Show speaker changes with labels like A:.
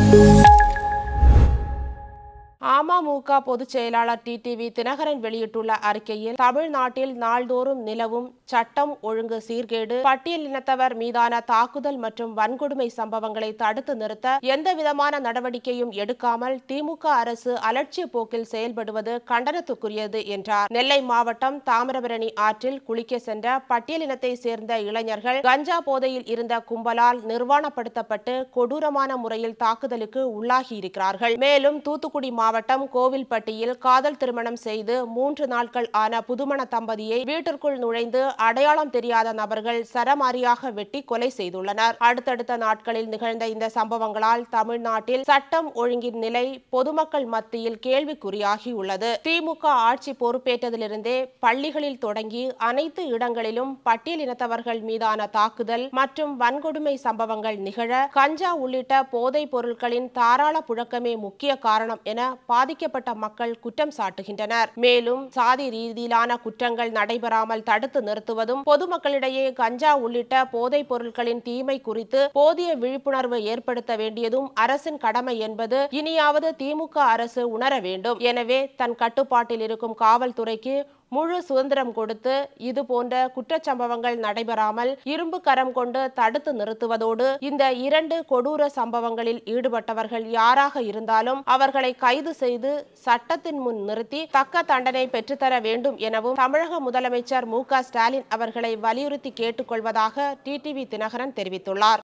A: அமமுக பொதுச் செயலாளர் டிடிவி தினகரன் வெளியிட்டுள்ள அறிக்கையில் தமிழ்நாட்டில் நாள்தோறும் நிலவும் சட்டம் ஒழுங்கு சீர்கேடு பட்டியலினத்தவர் மீதான தாக்குதல் மற்றும் வன்கொடுமை சம்பவங்களை தடுத்து நிறுத்த எந்தவிதமான நடவடிக்கையும் எடுக்காமல் திமுக அரசு அலட்சிய போக்கில் செயல்படுவது கண்டனத்துக்குரியது என்றார் நெல்லை மாவட்டம் தாமிரபரணி ஆற்றில் குளிக்க சென்ற பட்டியலினத்தை சேர்ந்த இளைஞர்கள் கஞ்சா போதையில் இருந்த கும்பலால் நிர்வாணப்படுத்தப்பட்டு கொடூரமான முறையில் தாக்குதலுக்கு உள்ளாகியிருக்கிறார்கள் மேலும் தூத்துக்குடி மாவட்டம் கோவில்பட்டியில் காதல் திருமணம் செய்து மூன்று நாட்கள் ஆன புதுமண தம்பதியை வீட்டிற்குள் நுழைந்து அடையாளம் தெரியாத நபர்கள் சரமாரியாக வெட்டி கொலை செய்துள்ளனர் அடுத்தடுத்த நாட்களில் நிகழ்ந்த இந்த சம்பவங்களால் தமிழ்நாட்டில் சட்டம் ஒழுங்கின் நிலை பொதுமக்கள் மத்தியில் கேள்விக்குறியாகியுள்ளது திமுக ஆட்சி பொறுப்பேற்றதிலிருந்தே பள்ளிகளில் தொடங்கி அனைத்து இடங்களிலும் பட்டியலினத்தவர்கள் மீதான தாக்குதல் மற்றும் வன்கொடுமை சம்பவங்கள் நிகழ கஞ்சா உள்ளிட்ட போதைப் பொருட்களின் தாராள புழக்கமே முக்கிய காரணம் என பாதிக்கப்பட்ட மக்கள் குற்றம் சாட்டுகின்றனர் மேலும் சாதி ரீதியிலான குற்றங்கள் நடைபெறாமல் தடுத்து நிறுத்துவதும் பொதுமக்களிடையே கஞ்சா உள்ளிட்ட போதைப் பொருட்களின் தீமை குறித்து போதிய விழிப்புணர்வு ஏற்படுத்த வேண்டியதும் அரசின் கடமை என்பது இனியாவது திமுக அரசு உணர வேண்டும் எனவே தன் கட்டுப்பாட்டில் இருக்கும் காவல்துறைக்கு முழு சுதந்திரம் கொடுத்து இது போன்ற குற்றச்சம்பவங்கள் நடைபெறாமல் இரும்பு கரம் கொண்டு தடுத்து நிறுத்துவதோடு இந்த இரண்டு கொடூர சம்பவங்களில் ஈடுபட்டவர்கள் யாராக இருந்தாலும் அவர்களை கைது செய்து சட்டத்தின் முன் நிறுத்தி தக்க தண்டனை பெற்றுத்தர வேண்டும் எனவும் தமிழக முதலமைச்சர் மு க ஸ்டாலின் அவர்களை வலியுறுத்தி கேட்டுக்கொள்வதாக டிடிவி தினகரன் தெரிவித்துள்ளார்